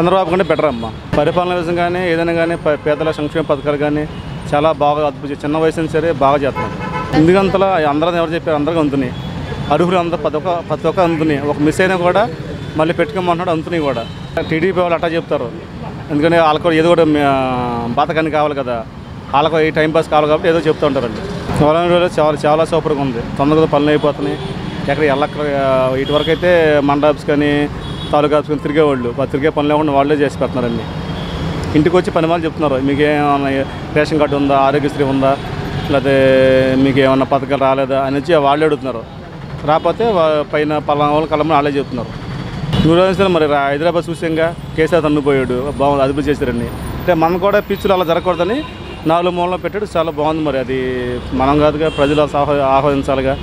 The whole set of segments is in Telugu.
చంద్రబాబు కంటే బెటర్ అమ్మ పరిపాలన విషయం కానీ ఏదైనా కానీ ప- పేదల సంక్షేమ పథకాలు కానీ చాలా బాగా అద్భుతం చిన్న వయసు అయినా సరే బాగా చేస్తున్నారు ఎందుకంతలా అందరం ఎవరు చెప్పారు అందరికీ అందుతున్నాయి అర్హులు అందరూ ప్రతి ఒక్క ప్రతి ఒక్క అందుతున్నాయి ఒక మిస్ అయినా కూడా మళ్ళీ పెట్టుకోమంటున్నాడు అందుతున్నాయి కూడా టీడీపీ వాళ్ళు అట్టా చెప్తారు ఎందుకంటే వాళ్ళకు కూడా ఏదో కూడా బాతకాన్ని కావాలి కదా వాళ్ళకు ఈ టైం పాస్ కావాలి కాబట్టి ఏదో చెప్తూ ఉంటారండి సోలాంధ్రలో చాలా చాలా సూపర్గా ఉంది తొందరగా పనులు అయిపోతున్నాయి ఎక్కడ ఎల్లక్కడ ఇటు వరకు అయితే మండ ఆఫీస్ కానీ తాలూకా ఆఫీస్ కానీ తిరిగేవాళ్ళు ఆ తిరిగే పనులు లేకుండా వాళ్ళే చేసి పెడుతున్నారండి ఇంటికి వచ్చి పని వాళ్ళు చెప్తున్నారు మీకు ఏమన్నా రేషన్ కార్డు ఉందా ఆరోగ్యశ్రీ ఉందా లేకపోతే మీకు ఏమన్నా పథకాలు రాలేదా అని వచ్చి వాళ్ళే అడుగుతున్నారు రాకపోతే వా- పైన పలానా వాళ్ళు కలమని వాళ్ళే చెప్తున్నారు నూరు మరి రా- హైదరాబాద్ చూసాంగా కేసీఆర్ తన్నుపోయాడు బాగుంది అదుపు చేశారండి అంటే మనం కూడా పిచ్చులు అలా జరగకూడదని నాలుగు మూలలో పెట్టాడు చాలా బాగుంది మరి అది మనం కాదుగా ప్రజలు ఆహ్వా- ఆహ్వానించాలిగా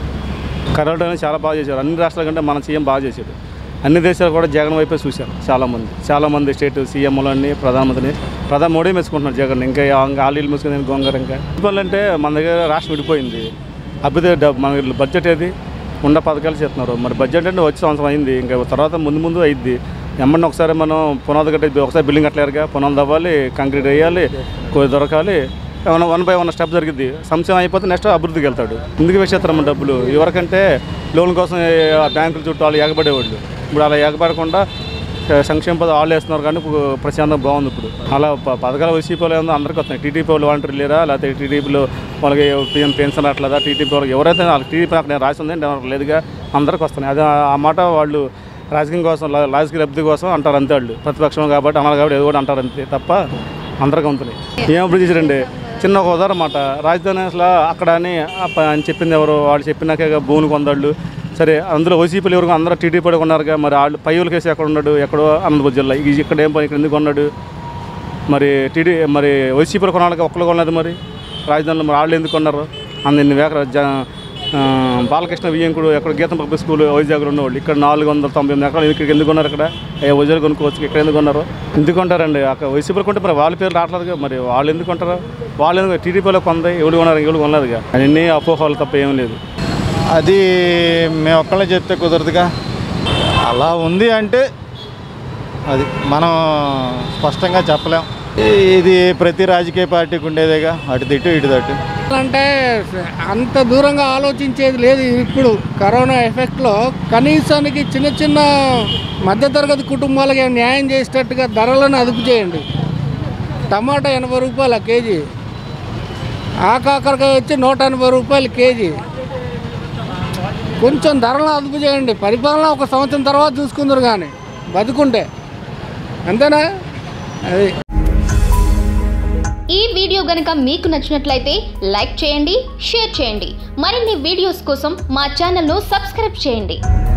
కరోనా అనేది చాలా బాగా చేశారు అన్ని రాష్ట్రాల కంటే మన సీఎం బాగా చేశాడు అన్ని దేశాలు కూడా జగన్ వైపే చూశారు చాలామంది చాలామంది స్టేట్ సీఎంలని ప్రధానమంత్రిని ప్రధాని మోడీ మెచ్చుకుంటున్నారు జగన్ ఇంకా ఆలీలు మెచ్చుకుని గొంగర ఇంకా అంటే మన దగ్గర రాష్ట్రం విడిపోయింది అభివృద్ధి డబ్బు మన బడ్జెట్ ఏది ఉన్న పథకాలు చేస్తున్నారు మరి బడ్జెట్ అంటే వచ్చి సంవత్సరం అయింది ఇంకా తర్వాత ముందు ముందు అయింది ఎమ్మని ఒకసారి మనం పునాది కట్టి ఒకసారి బిల్డింగ్ కట్టలేరుగా పునాది తవ్వాలి కంక్రీట్ వేయాలి కొద్ది దొరకాలి ఏమన్నా వన్ బై వన్ స్టెప్ జరిగింది సంక్షేమం అయిపోతే నెక్స్ట్ అభివృద్ధికి వెళ్తాడు ఎందుకు వేసేస్తారమ్మ డబ్బులు ఎవరికంటే లోన్ కోసం ఆ బ్యాంకుల చుట్టూ వాళ్ళు ఎగబడేవాళ్ళు ఇప్పుడు అలా ఎగబడకుండా ఆ, సంక్షేమ పథకం వాళ్ళు వేస్తున్నారు కానీ ఇప్పుడు ప్రశాంతం బాగుంది ఇప్పుడు అలా ప- పథకాలు వైసీపీలో ఏమో అందరికీ వస్తున్నాయి టీడీపీ వాళ్ళు వాలంటీర్ లేరా లేకపోతే టీడీపీలో వాళ్ళకి పిఎం పెన్షన్ రావట్లేదా టీడీపీ వాళ్ళకి ఎవరైతే వాళ్ళకి టీడీపీ నాకు నేను రాసి ఉందంటే ఎవరికి లేదుగా అందరికి వస్తున్నాయి అదే ఆ- ఆ మాట వాళ్ళు రాజకీయం కోసం లా- రాజకీయ లబ్ధి కోసం అంటారు అంతే వాళ్ళు ప్రతిపక్షం కాబట్టి అమలు కాబట్టి ఏదో కూడా అంటారు అంతే తప్ప అందరికీ ఉంటున్నాయి ఏం అభివృద్ధి చేశారండి చిన్న ఒక ఉదాహరణ మాట రాజధాని అసలు అక్కడ అని ఆ ప- అని చెప్పింది ఎవరు వాళ్ళు చెప్పినాక భూమి కొందాళ్ళు సరే అందులో వైసీపీలు ఎవరు అందరూ టీడీపీ ఉన్నారుగా మరి వాళ్ళు పై ఊళ్ళ కేసు ఎక్కడ ఉన్నాడు ఎక్కడో అనంతపురం జిల్లా ఇది ఇక్కడ ఏం పని ఇక్కడ ఎందుకు ఉన్నాడు మరి టీడీ మరి వైసీపీలు కొనాలి ఒక్కరు కొనలేదు మరి రాజధానిలో మరి వాళ్ళు ఎందుకు కొన్నారు అందు ఇన్ని వేక జ ఆ, బాలకృష్ణ వియ్యంకుడు ఎక్కడ గీతం పబ్లిక్ స్కూల్ వైజాగ్లో ఉన్నవాళ్ళు ఇక్కడ నాలుగు వందల తొంభై ఎనిమిది ఎకరాలు ఇక్కడ ఎందుకు ఉన్నారు ఇక్కడ ఏ వైజాగ్ కొనుక్కోవచ్చు ఇక్కడ ఎందుకు ఉన్నారు ఎందుకు ఉంటారండి అక్కడ వైసీపీలు కొంటే మరి వాళ్ళ పేరు రావట్లేదుగా మరి వాళ్ళు ఎందుకు ఉంటారు వాళ్ళు ఎందుకు టీడీపీలో కొంది ఎవరు కొన్నారు ఎవరు కొనలేదుగా అన్నీ అపోహలు తప్ప ఏం లేదు అది మేము ఒక్కళ్ళే చెప్తే కుదరదుగా అలా ఉంది అంటే అది మనం స్పష్టంగా చెప్పలేం ఈ- ఇది ప్రతి రాజకీయ పార్టీకి ఉండేదేగా అటు తిట్టు ఇటు తట్టు అంటే అంత దూరంగా ఆలోచించేది లేదు ఇప్పుడు కరోనా ఎఫెక్ట్లో కనీసానికి చిన్న చిన్న మధ్యతరగతి కుటుంబాలకి న్యాయం చేసేటట్టుగా ధరలను అదుపు చేయండి టమాటా ఎనభై రూపాయల కేజీ ఆ కాకరకాయ వచ్చి నూట ఎనభై రూపాయలు కేజీ కొంచెం ధరలను అదుపు చేయండి పరిపాలన ఒక సంవత్సరం తర్వాత చూసుకుందరు కానీ బతుకుంటే అంతేనా అది ఈ వీడియో గనుక మీకు నచ్చినట్లయితే లైక్ చేయండి షేర్ చేయండి మరిన్ని వీడియోస్ కోసం మా ఛానల్ను సబ్స్క్రైబ్ చేయండి